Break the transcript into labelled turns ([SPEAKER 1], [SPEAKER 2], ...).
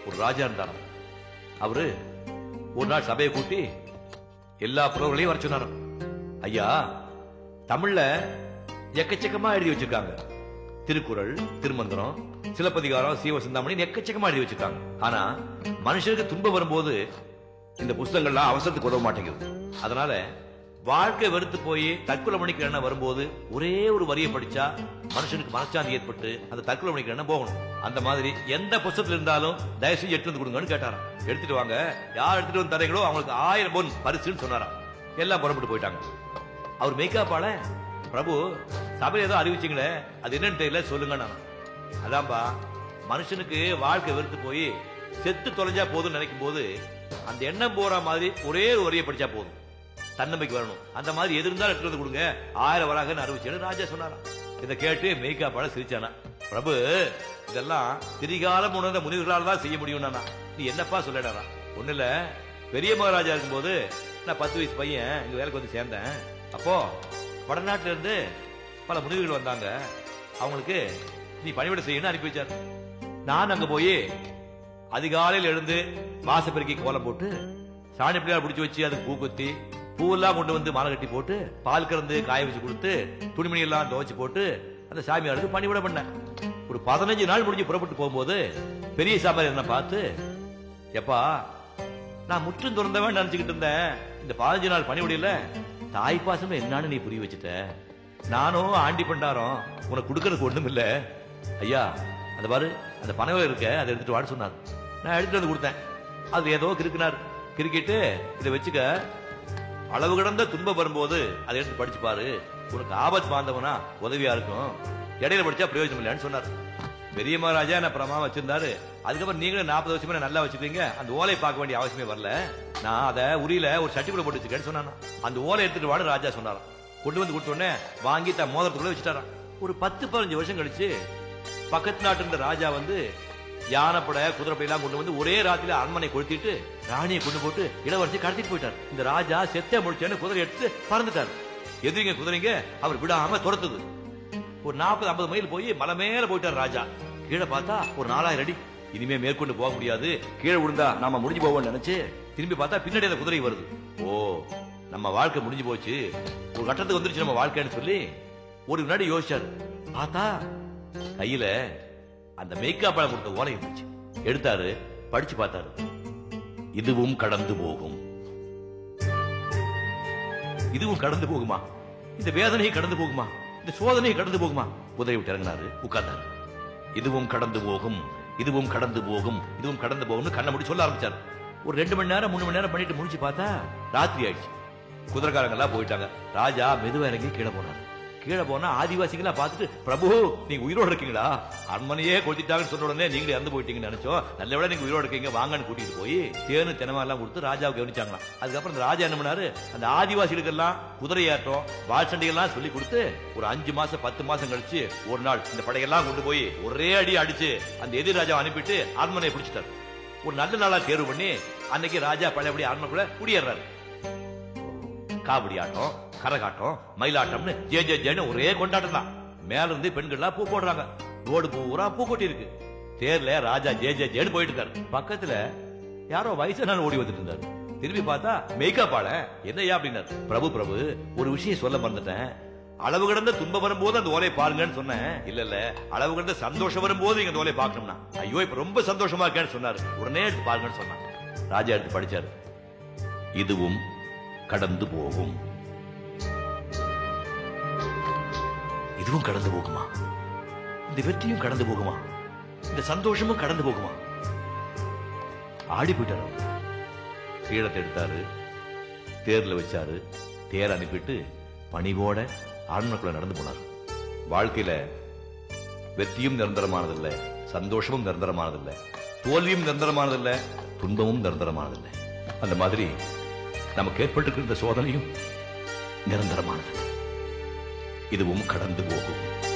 [SPEAKER 1] ஒரு ராஜா இருந்தாராம் அவரு ஒரு நாள் சபையை கூட்டி எல்லா புலவர்களையும் வர சொன்னாராம் ஐயா தமிழ்ல எக்கச்சக்கமா எழுதி வச்சிருக்காங்க திருக்குறள் திருமந்திரம் சிலப்பதிகாரம் சீவசந்தாமணி எக்கச்சக்கமா எழுதி வச்சிருக்காங்க ஆனா மனுஷனுக்கு துன்பம் வரும்போது இந்த புஸ்தகங்கள்லாம் அவசரத்துக்கு உதவ மாட்டேங்குது அதனால வாழ்க்கை வெறுத்து போய் தற்கொலை பண்ணிக்கிற எண்ணம் வரும்போது ஒரே ஒரு வரியை படிச்சா மனுஷனுக்கு மனச்சாந்தி ஏற்பட்டு அந்த தற்கொலை பண்ணிக்கிற எண்ணம் போகணும் அந்த மாதிரி எந்த புஸ்தகத்துல இருந்தாலும் தயவு செஞ்சு எடுத்து வந்து கொடுங்கன்னு கேட்டாராம் எடுத்துட்டு வாங்க யார் எடுத்துட்டு வந்து தரீங்களோ அவங்களுக்கு ஆயிரம் பொன் பரிசுன்னு சொன்னாராம் எல்லாம் புறப்பட்டு போயிட்டாங்க அவர் மேக்காப்பால பிரபு சபையில ஏதோ அறிவிச்சீங்களே அது என்னன்னு தெரியல சொல்லுங்க நான் அதான்பா மனுஷனுக்கு வாழ்க்கை வெறுத்து போய் செத்து தொலைஞ்சா போதும்னு நினைக்கும் போது அந்த எண்ணம் போற மாதிரி ஒரே ஒரு வரியை படிச்சா போதும் தன்னம்பிக்கை வரணும் அந்த மாதிரி எது இருந்தாலும் எடுத்து வந்து கொடுங்க ஆயிரம் வராகன்னு அறிவிச்சேன்னு ராஜா சொன்னாராம் இதை கேட்டு மேய்க்காப்பால சிரிச்சானா பிரபு இதெல்லாம் திரிகாலம் உணர்ந்த முனிவர்களால் தான் செய்ய முடியும் நீ என்னப்பா சொல்லடா ஒண்ணு இல்ல பெரிய மகாராஜா இருக்கும்போது நான் பத்து வயசு பையன் இங்க வேலைக்கு வந்து சேர்ந்தேன் அப்போ வடநாட்டுல இருந்து பல முனிவர்கள் வந்தாங்க அவங்களுக்கு நீ பணிவிட செய்யணும்னு அனுப்பி வச்சார் நான் அங்க போய் அதிகாலையில் எழுந்து வாசப்பெருக்கி கோலம் போட்டு சாணி பிள்ளையார் பிடிச்சி வச்சு அதுக்கு பூ குத்தி பூவெல்லாம் கொண்டு வந்து மாலை கட்டி போட்டு பால் கறந்து காய வச்சு கொடுத்து துணிமணி எல்லாம் துவைச்சு போட்டு அந்த சாமியாருக்கு பணிவிட பண்ணேன் ஒரு பதினஞ்சு நாள் முடிஞ்சு புறப்பட்டு போகும்போது பெரிய சாமியார் என்ன பார்த்து எப்பா நான் முற்றும் திறந்தவன் நினைச்சுக்கிட்டு இருந்தேன் இந்த பதினஞ்சு நாள் பணிவிடையில தாய் பாசம் என்னன்னு நீ புரிய வச்சுட்ட நானும் ஆண்டி பண்டாரம் உனக்கு கொடுக்கறதுக்கு ஒண்ணும் இல்ல ஐயா அந்த பாரு அந்த பணவை இருக்க அதை எடுத்துட்டு வான்னு சொன்னார் நான் எடுத்துட்டு வந்து கொடுத்தேன் அது ஏதோ கிறுக்கினார் கிறுக்கிட்டு இதை வச்சுக்க அளவு கடந்த துன்பம் வரும்போது அதை எடுத்து படிச்சு பாரு உனக்கு ஆபத்து பாந்தவனா உதவியா இருக்கும் இடையில படிச்சா பிரயோஜனம் இல்லைன்னு சொன்னார் பெரிய மகாராஜா என்ன பிரமா வச்சிருந்தாரு அதுக்கப்புறம் நீங்களும் நாற்பது வருஷமா என்ன நல்லா வச்சுக்கிறீங்க அந்த ஓலையை பார்க்க வேண்டிய அவசியமே வரல நான் அதை உரியில ஒரு சட்டிக்குள்ள போட்டு வச்சுக்கேன்னு சொன்னானா அந்த ஓலை எடுத்துட்டு வாடு ராஜா சொன்னாராம் கொண்டு வந்து கொடுத்த உடனே வாங்கி தன் மோதிரத்துக்குள்ள வச்சுட்டாராம் ஒரு பத்து பதினஞ்சு வருஷம் கழிச்சு பக்கத்து நாட்டு இருந்த ராஜா வந்து யானைப்படை குதிரைப்படை எல்லாம் கொண்டு வந்து ஒரே ராத்திரில அரண்மனை கொளுத்திட்டு ராணியை கொண்டு போட்டு இளவரசி கடத்திட்டு போயிட்டார் இந்த ராஜா செத்த முடிச்சேன்னு குதிரை எடுத்து பறந்துட்டார் எதிரிங்க குதிரைங்க அவர் விடாம துரத்துது ஒரு நாற்பது ஐம்பது மைல் போய் மலை மேல போயிட்டார் ராஜா கீழே பார்த்தா ஒரு நாலாயிரம் அடி இனிமே மேற்கொண்டு போக முடியாது கீழே விழுந்தா நாம முடிஞ்சு போவோம்னு நினைச்சு திரும்பி பார்த்தா பின்னாடி அந்த குதிரை வருது ஓ நம்ம வாழ்க்கை முடிஞ்சு போச்சு ஒரு கட்டத்துக்கு வந்துருச்சு நம்ம வாழ்க்கைன்னு சொல்லி ஒரு முன்னாடி யோசிச்சாரு பார்த்தா கையில அந்த மேக்கா பழம் கொடுத்த ஓலை இருந்துச்சு எடுத்தாரு படிச்சு பார்த்தாரு இதுவும் கடந்து போகும் இதுவும் கடந்து போகுமா இந்த வேதனையை கடந்து போகுமா இந்த சோதனையை கடந்து போகுமா குதிரை விட்டு இறங்கினாரு உட்கார்ந்தாரு இதுவும் கடந்து போகும் இதுவும் கடந்து போகும் இதுவும் கடந்து போகும்னு கண்ணை மூடி சொல்ல ஆரம்பிச்சார் ஒரு ரெண்டு மணி நேரம் மூணு மணி நேரம் பண்ணிட்டு முடிச்சு பார்த்தா ராத்திரி ஆயிடுச்சு குதிரைக்காரங்க எல்லாம் போயிட்டாங்க ராஜா மெதுவா இறங்கி கீழே போனாரு கீழே போனா ஆதிவாசிகளா பார்த்துட்டு பிரபு நீங்க உயிரோட இருக்கீங்களா அரண்மனையே கொளுத்திட்டாங்கன்னு சொன்ன உடனே நீங்க இறந்து போயிட்டீங்கன்னு நினைச்சோம் நல்ல விட நீங்க உயிரோட இருக்கீங்க வாங்கன்னு கூட்டிட்டு போய் தேனு தினமா எல்லாம் கொடுத்து ராஜாவுக்கு கவனிச்சாங்களாம் அதுக்கப்புறம் இந்த ராஜா என்ன பண்ணாரு அந்த ஆதிவாசிகளுக்கு எல்லாம் குதிரை ஏற்றம் வால் சண்டைகள்லாம் சொல்லி கொடுத்து ஒரு அஞ்சு மாசம் பத்து மாசம் கழிச்சு ஒரு நாள் இந்த படையெல்லாம் கொண்டு போய் ஒரே அடி அடிச்சு அந்த எதிர் ராஜா அனுப்பிட்டு அரண்மனையை பிடிச்சிட்டாரு ஒரு நல்ல நாளா தேர்வு பண்ணி அன்னைக்கு ராஜா பழையபடி அரண்மனைக்குள்ள குடியேறாரு காவடி ஆட்டம் கரகாட்டம் மயிலாட்டம்னு ஜே ஜே ஜேன்னு ஒரே கொண்டாட்டம் தான் மேல இருந்து பெண்கள்லாம் பூ போடுறாங்க ரோடு பூரா பூ கொட்டி இருக்கு தேர்ல ராஜா ஜே ஜே ஜேன்னு போயிட்டு இருக்காரு பக்கத்துல யாரோ வயசான ஓடி வந்துட்டு இருந்தாரு திரும்பி பார்த்தா மேக்கப் ஆள என்னையா அப்படின்னாரு பிரபு பிரபு ஒரு விஷயம் சொல்ல மறந்துட்டேன் அளவு கடந்த துன்பம் வரும்போது அந்த ஓலையை பாருங்கன்னு சொன்னேன் இல்ல இல்ல அளவு கடந்த சந்தோஷம் வரும்போது நீங்க அந்த ஓலையை பார்க்கணும்னா ஐயோ இப்ப ரொம்ப சந்தோஷமா இருக்கேன்னு சொன்னாரு உடனே எடுத்து பாருங்கன்னு சொன்னான் ராஜா எடுத்து படிச்சாரு இதுவும் கடந்து போகும் இதுவும் கடந்து போகுமா இந்த வெற்றியும் கடந்து போகுமா இந்த சந்தோஷமும் கடந்து போகுமா ஆடி போயிட்டாரு அவர். கீழத்தை எடுத்தாரு தேர்ல வச்சாரு தேர் அனுப்பிட்டு பணிவோட அரண்மனைக்குள்ள நடந்து போனார் வாழ்க்கையில வெற்றியும் நிரந்தரமானதில்லை சந்தோஷமும் நிரந்தரமானதில்லை தோல்வியும் நிரந்தரமானதில்லை துன்பமும் நிரந்தரமானதில்லை அந்த மாதிரி நமக்கு ஏற்பட்டிருக்கிற இந்த சோதனையும் நிரந்தரமானது இதுவும் கடந்து போகும்